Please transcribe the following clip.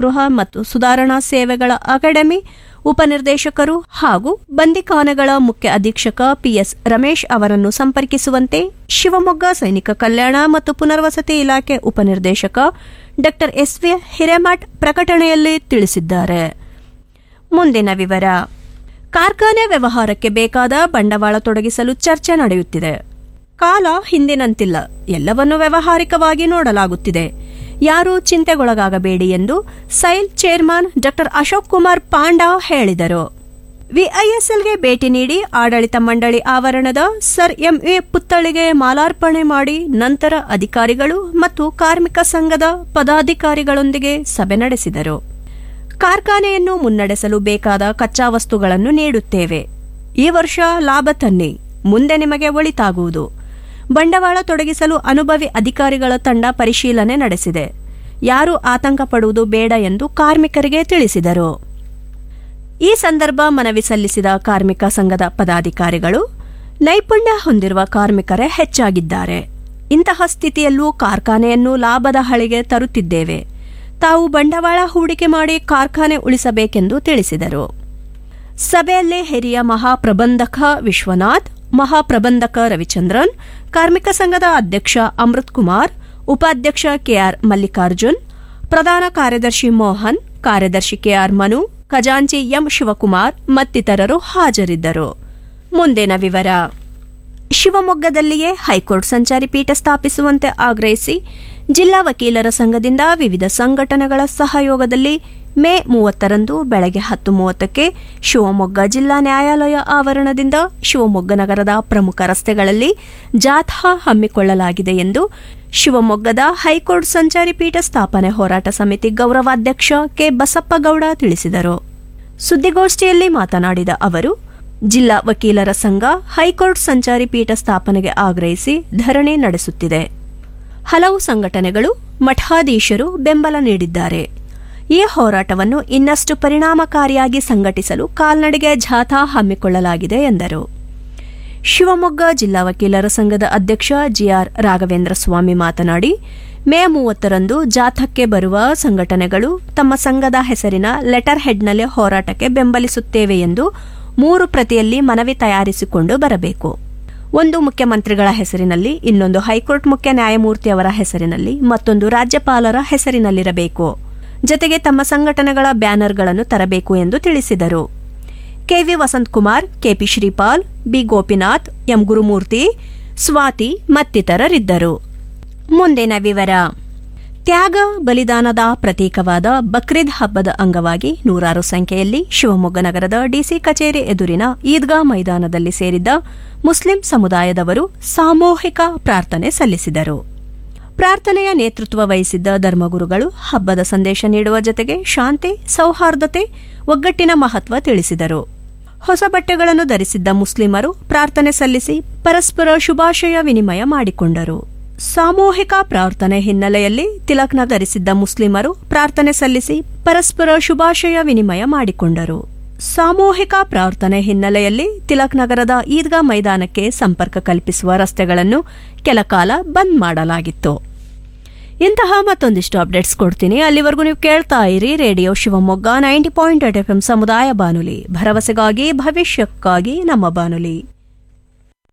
ಕಾರಾಗೃಹ ಮತ್ತು ಸುಧಾರಣಾ ಸೇವೆಗಳ ಅಕಾಡೆಮಿ ಉಪನಿರ್ದೇಶಕರು ಹಾಗೂ ಬಂದಿಖಾನೆಗಳ ಮುಖ್ಯ ಅಧೀಕ್ಷಕ ಪಿಎಸ್ ರಮೇಶ್ ಅವರನ್ನು ಸಂಪರ್ಕಿಸುವಂತೆ ಶಿವಮೊಗ್ಗ ಸೈನಿಕ ಕಲ್ಯಾಣ ಮತ್ತು ಪುನರ್ವಸತಿ ಇಲಾಖೆ ಉಪನಿರ್ದೇಶಕ ಡಾ ಎಸ್ವಿ ಹಿರೇಮಠ್ ಪ್ರಕಟಣೆಯಲ್ಲಿ ತಿಳಿಸಿದ್ದಾರೆ ಮುಂದಿನ ವಿವರ ಕಾರ್ಖಾನೆ ವ್ಯವಹಾರಕ್ಕೆ ಬೇಕಾದ ಬಂಡವಾಳ ತೊಡಗಿಸಲು ಚರ್ಚೆ ನಡೆಯುತ್ತಿದೆ ಕಾಲ ಹಿಂದಿನಂತಿಲ್ಲ ಎಲ್ಲವನ್ನು ವ್ಯವಹಾರಿಕವಾಗಿ ನೋಡಲಾಗುತ್ತಿದೆ ಯಾರೂ ಚಿಂತೆಗೊಳಗಾಗಬೇಡಿ ಎಂದು ಸೈಲ್ ಚೇರ್ಮನ್ ಡಾ ಅಶೋಕ್ ಕುಮಾರ್ ಪಾಂಡಾ ಹೇಳಿದರು ವಿಐಎಸ್ಎಲ್ಗೆ ಭೇಟಿ ನೀಡಿ ಆಡಳಿತ ಮಂಡಳಿ ಆವರಣದ ಸರ್ ಎಂಎ ಪುತ್ಥಳಿಗೆ ಮಾಲಾರ್ಪಣೆ ಮಾಡಿ ನಂತರ ಅಧಿಕಾರಿಗಳು ಮತ್ತು ಕಾರ್ಮಿಕ ಸಂಘದ ಪದಾಧಿಕಾರಿಗಳೊಂದಿಗೆ ಸಭೆ ನಡೆಸಿದರು ಕಾರ್ಖಾನೆಯನ್ನು ಮುನ್ನಡೆಸಲು ಬೇಕಾದ ಕಚ್ಚಾ ವಸ್ತುಗಳನ್ನು ನೀಡುತ್ತೇವೆ ಈ ವರ್ಷ ಲಾಭ ತನ್ನಿ ಮುಂದೆ ನಿಮಗೆ ಒಳಿತಾಗುವುದು ಬಂಡವಾಳ ತೊಡಗಿಸಲು ಅನುಭವಿ ಅಧಿಕಾರಿಗಳ ತಂಡ ಪರಿಶೀಲನೆ ನಡೆಸಿದೆ ಯಾರೂ ಆತಂಕ ಪಡುವುದು ಬೇಡ ಎಂದು ಕಾರ್ಮಿಕರಿಗೆ ತಿಳಿಸಿದರು ಈ ಸಂದರ್ಭ ಮನವಿ ಸಲ್ಲಿಸಿದ ಕಾರ್ಮಿಕ ಸಂಘದ ಪದಾಧಿಕಾರಿಗಳು ನೈಪುಣ್ಯ ಹೊಂದಿರುವ ಕಾರ್ಮಿಕರೇ ಹೆಚ್ಚಾಗಿದ್ದಾರೆ ಇಂತಹ ಸ್ಥಿತಿಯಲ್ಲೂ ಕಾರ್ಖಾನೆಯನ್ನು ಲಾಭದ ಹಳಿಗೆ ತರುತ್ತಿದ್ದೇವೆ ತಾವು ಬಂಡವಾಳ ಹೂಡಿಕೆ ಮಾಡಿ ಕಾರ್ಖಾನೆ ಉಳಿಸಬೇಕೆಂದು ತಿಳಿಸಿದರು ಸಭೆಯಲ್ಲಿ ಹಿರಿಯ ಮಹಾಪ್ರಬಂಧಕ ವಿಶ್ವನಾಥ್ ಮಹಾಪ್ರಬಂಧಕ ರವಿಚಂದ್ರನ್ ಕಾರ್ಮಿಕ ಸಂಘದ ಅಧ್ಯಕ್ಷ ಅಮೃತ್ ಕುಮಾರ್ ಉಪಾಧ್ಯಕ್ಷ ಕೆಆರ್ ಮಲ್ಲಿಕಾರ್ಜುನ್ ಪ್ರಧಾನ ಕಾರ್ಯದರ್ಶಿ ಮೋಹನ್ ಕಾರ್ಯದರ್ಶಿ ಕೆಆರ್ ಮನು ಖಜಾಂಚಿ ಎಂ ಶಿವಕುಮಾರ್ ಮತ್ತಿತರರು ಹಾಜರಿದ್ದರು ಮುಂದಿನ ವಿವರ ಶಿವಮೊಗ್ಗದಲ್ಲಿಯೇ ಹೈಕೋರ್ಟ್ ಸಂಚಾರಿ ಪೀಠ ಸ್ಥಾಪಿಸುವಂತೆ ಆಗ್ರಹಿಸಿ ಜಿಲ್ಲಾ ವಕೀಲರ ಸಂಘದಿಂದ ವಿವಿಧ ಸಂಘಟನೆಗಳ ಸಹಯೋಗದಲ್ಲಿ ಮೇ ಮೂವತ್ತರಂದು ಬೆಳಗ್ಗೆ ಹತ್ತು ಮೂವತ್ತಕ್ಕೆ ಶಿವಮೊಗ್ಗ ಜಿಲ್ಲಾ ನ್ಯಾಯಾಲಯ ಆವರಣದಿಂದ ಶಿವಮೊಗ್ಗ ನಗರದ ಪ್ರಮುಖ ರಸ್ತೆಗಳಲ್ಲಿ ಜಾಥಾ ಹಮ್ಮಿಕೊಳ್ಳಲಾಗಿದೆ ಎಂದು ಶಿವಮೊಗ್ಗದ ಹೈಕೋರ್ಟ್ ಸಂಚಾರಿ ಪೀಠ ಸ್ಥಾಪನೆ ಹೋರಾಟ ಸಮಿತಿ ಗೌರವಾಧ್ಯಕ್ಷ ಕೆ ಬಸಪ್ಪಗೌಡ ತಿಳಿಸಿದರು ಸುದ್ದಿಗೋಷ್ಠಿಯಲ್ಲಿ ಮಾತನಾಡಿದ ಅವರು ಜಿಲ್ಲಾ ವಕೀಲರ ಸಂಘ ಹೈಕೋರ್ಟ್ ಸಂಚಾರಿ ಪೀಠ ಸ್ಥಾಪನೆಗೆ ಆಗ್ರಹಿಸಿ ಧರಣಿ ನಡೆಸುತ್ತಿದೆ ಹಲವು ಸಂಘಟನೆಗಳು ಮಠಾಧೀಶರು ಬೆಂಬಲ ನೀಡಿದ್ದಾರೆ ಈ ಹೋರಾಟವನ್ನು ಇನ್ನಷ್ಟು ಪರಿಣಾಮಕಾರಿಯಾಗಿ ಸಂಘಟಿಸಲು ಕಾಲ್ನಡಿಗೆ ಜಾಥಾ ಹಮ್ಮಿಕೊಳ್ಳಲಾಗಿದೆ ಎಂದರು ಶಿವಮೊಗ್ಗ ಜಿಲ್ಲಾ ವಕೀಲರ ಸಂಘದ ಅಧ್ಯಕ್ಷ ಜಿಆರ್ ರಾಘವೇಂದ್ರ ಸ್ವಾಮಿ ಮಾತನಾಡಿ ಮೇ ಮೂವತ್ತರಂದು ಜಾಥಾಕ್ಕೆ ಬರುವ ಸಂಘಟನೆಗಳು ತಮ್ಮ ಸಂಘದ ಹೆಸರಿನ ಲೆಟರ್ ಹೆಡ್ನಲ್ಲಿ ಹೋರಾಟಕ್ಕೆ ಬೆಂಬಲಿಸುತ್ತೇವೆ ಎಂದು ಮೂರು ಪ್ರತಿಯಲ್ಲಿ ಮನವಿ ತಯಾರಿಸಿಕೊಂಡು ಬರಬೇಕು ಒಂದು ಮುಖ್ಯಮಂತ್ರಿಗಳ ಹೆಸರಿನಲ್ಲಿ ಇನ್ನೊಂದು ಹೈಕೋರ್ಟ್ ಮುಖ್ಯ ನ್ಯಾಯಮೂರ್ತಿಯವರ ಹೆಸರಿನಲ್ಲಿ ಮತ್ತೊಂದು ರಾಜ್ಯಪಾಲರ ಹೆಸರಿನಲ್ಲಿರಬೇಕು ಜತೆಗೆ ತಮ್ಮ ಸಂಘಟನೆಗಳ ಬ್ಯಾನರ್ಗಳನ್ನು ತರಬೇಕು ಎಂದು ತಿಳಿಸಿದರು KV Vasanthakumar KP Shripal B Gopinath M Gurumurthy Swathi ಮತ್ತಿತರರಿದ್ದರು ಮುಂದಿನ ವಿವರ ತ್ಯಾಗ ಬಲಿದಾನದ ಪ್ರತೀಕವಾದ ಬಕ್ರೀದ್ ಹಬ್ಬದ ಅಂಗವಾಗಿ ನೂರಾರು ಸಂಖ್ಯೆಯಲ್ಲಿ ಶಿವಮೊಗ್ಗ ನಗರದ ಡಿಸಿ ಕಚೇರಿ ಎದುರಿನ ಈದ್ಗಾ ಮೈದಾನದಲ್ಲಿ ಸೇರಿದ್ದ ಮುಸ್ಲಿಂ ಸಮುದಾಯದವರು ಸಾಮೂಹಿಕ ಪ್ರಾರ್ಥನೆ ಸಲ್ಲಿಸಿದರು ಪ್ರಾರ್ಥನೆಯ ನೇತೃತ್ವ ವಹಿಸಿದ್ದ ಧರ್ಮಗುರುಗಳು ಹಬ್ಬದ ಸಂದೇಶ ನೀಡುವ ಜತೆಗೆ ಶಾಂತಿ ಸೌಹಾರ್ದತೆ ಒಗ್ಗಟ್ಟಿನ ಮಹತ್ವ ತಿಳಿಸಿದರು ಹೊಸ ಬಟ್ಟೆಗಳನ್ನು ಧರಿಸಿದ್ದ ಮುಸ್ಲಿಮರು ಪ್ರಾರ್ಥನೆ ಸಲ್ಲಿಸಿ ಪರಸ್ಪರ ಶುಭಾಶಯ ವಿನಿಮಯ ಮಾಡಿಕೊಂಡರು ಸಾಮೂಹಿಕ ಪ್ರಾರ್ಥನೆ ಹಿನ್ನೆಲೆಯಲ್ಲಿ ತಿಲಕ್ನ ಧರಿಸಿದ್ದ ಮುಸ್ಲಿಮರು ಪ್ರಾರ್ಥನೆ ಸಲ್ಲಿಸಿ ಪರಸ್ಪರ ಶುಭಾಶಯ ವಿನಿಮಯ ಮಾಡಿಕೊಂಡರು ಸಾಮೂಹಿಕ ಪ್ರಾರ್ಥನೆ ಹಿನ್ನೆಲೆಯಲ್ಲಿ ತಿಲಕ್ ನಗರದ ಈದ್ಗಾ ಮೈದಾನಕ್ಕೆ ಸಂಪರ್ಕ ಕಲ್ಪಿಸುವ ರಸ್ತೆಗಳನ್ನು ಕೆಲಕಾಲ ಬಂದ್ ಮಾಡಲಾಗಿತ್ತು ಇಂತಹ ಮತ್ತೊಂದಿಷ್ಟು ಅಪ್ಡೇಟ್ಸ್ ಕೊಡ್ತೀನಿ ಅಲ್ಲಿವರೆಗೂ ನೀವು ಕೇಳ್ತಾ ಇರಿ radio Shivamogga ninety point eight F M ಸಮುದಾಯ ಬಾನುಲಿ ಭರವಸೆಗಾಗಿ ಭವಿಷ್ಯಕ್ಕಾಗಿ ನಮ್ಮ ಬಾನುಲಿ